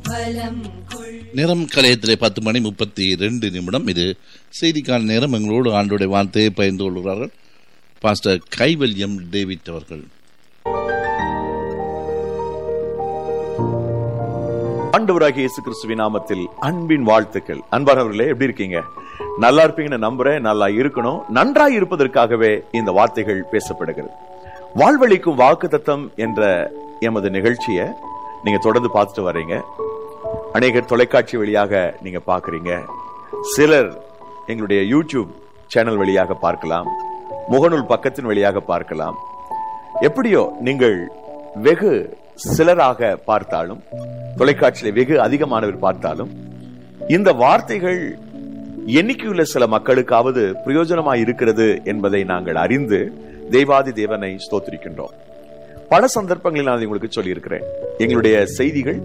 பலம் கொள் நேரம் கலையத்திலே பத்து மணி முப்பத்தி ரெண்டு நிமிடம் இது செய்திக்கான நேரம் எங்களோடு ஆண்டுடைய வார்த்தையை பகிர்ந்து கொள்கிறார்கள் பாஸ்டர் கைவல்யம் டேவிட் அவர்கள் ஆண்டவராகிய இயேசு கிறிஸ்துவின் நாமத்தில் அன்பின் வாழ்த்துக்கள் அன்பானவர்களே எப்படி இருக்கீங்க நல்லா இருப்பீங்கன்னு நம்புறேன் நல்லா இருக்கணும் நன்றாய் இருப்பதற்காகவே இந்த வார்த்தைகள் பேசப்படுகிறது வாழ்வழிக்கும் வாக்கு தத்தம் என்ற எமது நிகழ்ச்சியை நீங்க தொடர்ந்து பார்த்துட்டு வர்றீங்க அநேகர் தொலைக்காட்சி வழியாக நீங்க பாக்குறீங்க சிலர் எங்களுடைய யூடியூப் சேனல் வழியாக பார்க்கலாம் முகநூல் பக்கத்தின் வழியாக பார்க்கலாம் எப்படியோ நீங்கள் வெகு சிலராக பார்த்தாலும் தொலைக்காட்சியில வெகு அதிகமானவர் பார்த்தாலும் இந்த வார்த்தைகள் எண்ணிக்கையுள்ள சில மக்களுக்காவது பிரயோஜனமாய் இருக்கிறது என்பதை நாங்கள் அறிந்து தெய்வாதி தேவனை ஸ்தோத்திரிக்கின்றோம் பல சந்தர்ப்பங்களில் நான் உங்களுக்கு சொல்லியிருக்கிறேன் எங்களுடைய செய்திகள்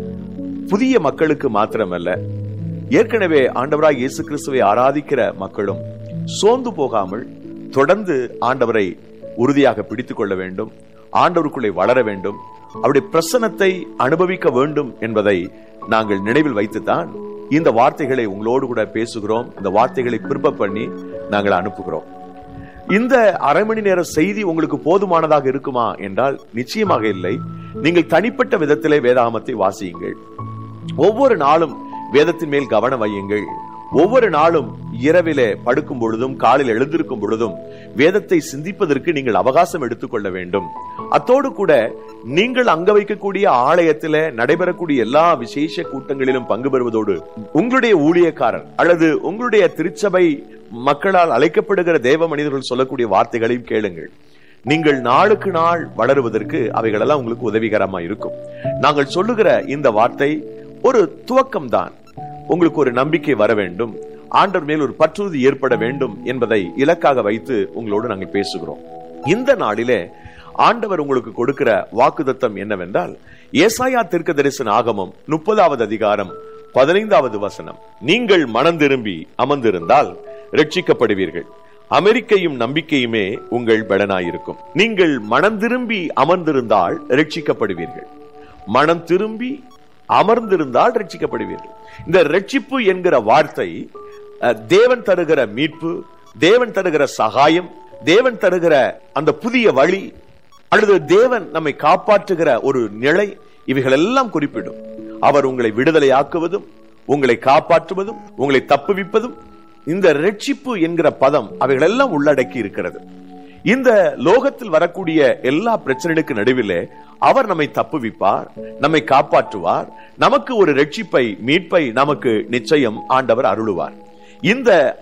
புதிய மக்களுக்கு மாத்திரமல்ல ஏற்கனவே ஆண்டவராய் இயேசு கிறிஸ்துவை ஆராதிக்கிற மக்களும் சோர்ந்து போகாமல் தொடர்ந்து ஆண்டவரை உறுதியாக பிடித்துக் கொள்ள வேண்டும் ஆண்டவருக்குள்ளே வளர வேண்டும் அவருடைய பிரசனத்தை அனுபவிக்க வேண்டும் என்பதை நாங்கள் நினைவில் வைத்துத்தான் இந்த வார்த்தைகளை உங்களோடு கூட பேசுகிறோம் இந்த வார்த்தைகளை பிற்ப பண்ணி நாங்கள் அனுப்புகிறோம் இந்த அரை மணி நேர செய்தி உங்களுக்கு போதுமானதாக இருக்குமா என்றால் நிச்சயமாக இல்லை நீங்கள் தனிப்பட்ட விதத்திலே வேதாகமத்தை வாசியுங்கள் ஒவ்வொரு நாளும் வேதத்தின் மேல் கவனம் வையுங்கள் ஒவ்வொரு நாளும் இரவிலே படுக்கும் பொழுதும் காலில் எழுந்திருக்கும் பொழுதும் வேதத்தை சிந்திப்பதற்கு நீங்கள் அவகாசம் எடுத்துக்கொள்ள வேண்டும் அத்தோடு கூட நீங்கள் அங்க வைக்கக்கூடிய ஆலயத்தில நடைபெறக்கூடிய எல்லா விசேஷ கூட்டங்களிலும் பங்கு பெறுவதோடு உங்களுடைய ஊழியக்காரர் அல்லது உங்களுடைய திருச்சபை மக்களால் அழைக்கப்படுகிற தேவ மனிதர்கள் சொல்லக்கூடிய வார்த்தைகளையும் கேளுங்கள் நீங்கள் நாளுக்கு நாள் வளருவதற்கு அவைகளெல்லாம் உங்களுக்கு உதவிகரமா இருக்கும் நாங்கள் சொல்லுகிற இந்த வார்த்தை ஒரு துவக்கம் தான் உங்களுக்கு ஒரு நம்பிக்கை வர வேண்டும் ஆண்டவர் மேல் ஒரு பற்றுறுதி ஏற்பட வேண்டும் என்பதை இலக்காக வைத்து உங்களோடு நாங்கள் பேசுகிறோம் இந்த நாளிலே ஆண்டவர் உங்களுக்கு கொடுக்கிற வாக்குதத்தம் என்னவென்றால் ஏசாயா தெற்கு தரிசன ஆகமம் முப்பதாவது அதிகாரம் பதினைந்தாவது வசனம் நீங்கள் மனம் திரும்பி அமர்ந்திருந்தால் ரட்சிக்கப்படுவீர்கள் அமெரிக்கையும் நம்பிக்கையுமே உங்கள் பலனாயிருக்கும் நீங்கள் மனம் திரும்பி அமர்ந்திருந்தால் ரட்சிக்கப்படுவீர்கள் மனம் திரும்பி அமர்ந்திருந்தால் ரட்சிக்கப்படுவீர்கள் இந்த ரட்சிப்பு என்கிற வார்த்தை அஹ், தேவன் தருகிற மீட்பு தேவன் தருகிற சகாயம் தேவன் தருகிற அந்த புதிய வழி அல்லது தேவன் நம்மை காப்பாற்றுகிற ஒரு நிலை இவைகள் எல்லாம் குறிப்பிடும் அவர் உங்களை விடுதலையாக்குவதும் உங்களை காப்பாற்றுவதும் உங்களை தப்புவிப்பதும் இந்த ரட்சிப்பு என்கிற பதம் அவைகள் எல்லாம் உள்ளடக்கி இருக்கிறது இந்த லோகத்தில் வரக்கூடிய எல்லா பிரச்சனைகளுக்கு நடுவிலே அவர் நம்மை தப்புவிப்பார் நம்மை காப்பாற்றுவார் நமக்கு ஒரு ரட்சிப்பை மீட்பை நமக்கு நிச்சயம் ஆண்டவர் அருளுவார் இந்த